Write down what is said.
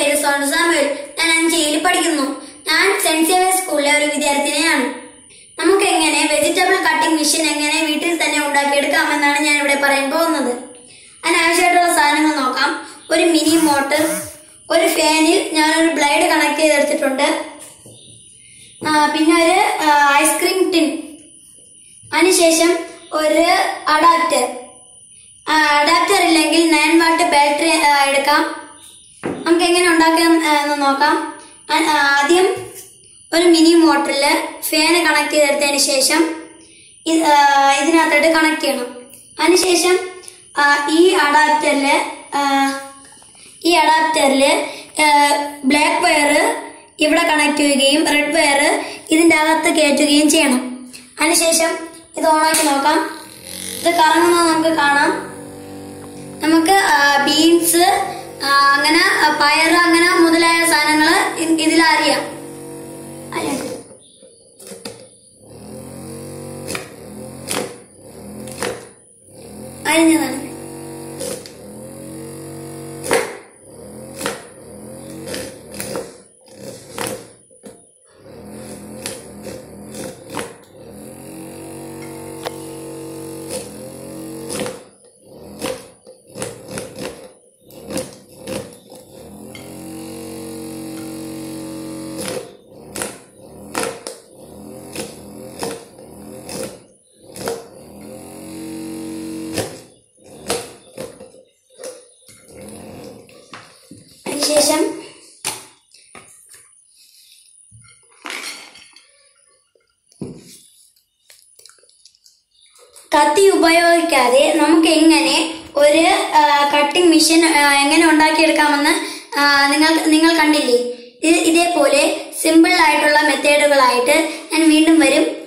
പേര് സോണു സാമുവൽ ഞാൻ അഞ്ചേയിൽ പഠിക്കുന്നു ഞാൻ സെന്റ് സേവിയർ സ്കൂളിലെ ഒരു വിദ്യാർത്ഥിനിയാണ് നമുക്ക് എങ്ങനെ വെജിറ്റബിൾ കട്ടിംഗ് മെഷീൻ എങ്ങനെ വീട്ടിൽ തന്നെ ഉണ്ടാക്കിയെടുക്കാമെന്നാണ് ഞാൻ ഇവിടെ പറയാൻ പോകുന്നത് അതിനാവശ്യമായിട്ടുള്ള സാധനങ്ങൾ നോക്കാം ഒരു മിനി മോട്ടർ ഒരു ഫാനിൽ ഞാനൊരു ബ്ലേഡ് കണക്ട് ചെയ്തെടുത്തിട്ടുണ്ട് ആ, പിന്നെ ഒരു ആ, ഐസ്ക്രീം ടിൻ അതിനുശേഷം ഒരു അഡാപ്റ്റർ അഡാപ്റ്റർ ഇല്ലെങ്കിൽ നയൻ വാട്ട് ബാറ്ററി ആ, എടുക്കാം നമുക്ക് എങ്ങനെ ഉണ്ടാക്കാം ആ, എന്ന് നോക്കാം ആ, ആ, ആദ്യം ഒരു മിനി മോട്ടറിൽ ഫാന് കണക്ട് ചെയ്തെടുത്തതിന് ശേഷം ഇത്, ആ, ഇതിനകത്തോട്ട് കണക്ട് ചെയ്യണം അതിനുശേഷം ആ, ഈ അഡാപ്റ്ററിൽ ഈ അഡാപ്റ്ററിൽ ബ്ലാക്ക് വയർ ഇവിടെ കണക്ട് ചെയ്യുകയും റെഡ് വയർ ഇതിന്റെ അകത്ത് കയറ്റുകയും ചെയ്യണം അതിനുശേഷം ഇത് ഓണാക്കി നോക്കാം ഇത് കറങ്ങുന്നത് നമുക്ക് കാണാം നമുക്ക് ബീൻസ് അങ്ങനെ ആ, പയറ് അങ്ങനെ മുതലായ സാധനങ്ങൾ ഇതിൽ അറിയാം അറിയാം അരിഞ്ഞതാണ് അതിനുശേഷം കത്തി ഉപയോഗിക്കാതെ നമുക്ക് എങ്ങനെ ഒരു കട്ടിംഗ് മെഷീൻ എങ്ങനെ ഉണ്ടാക്കിയെടുക്കാമെന്ന് ആ, നിങ്ങൾ നിങ്ങൾ കണ്ടില്ലേ ഇത് ഇതേപോലെ സിമ്പിൾ ആയിട്ടുള്ള മെത്തേഡുകളായിട്ട് ഞാൻ വീണ്ടും വരും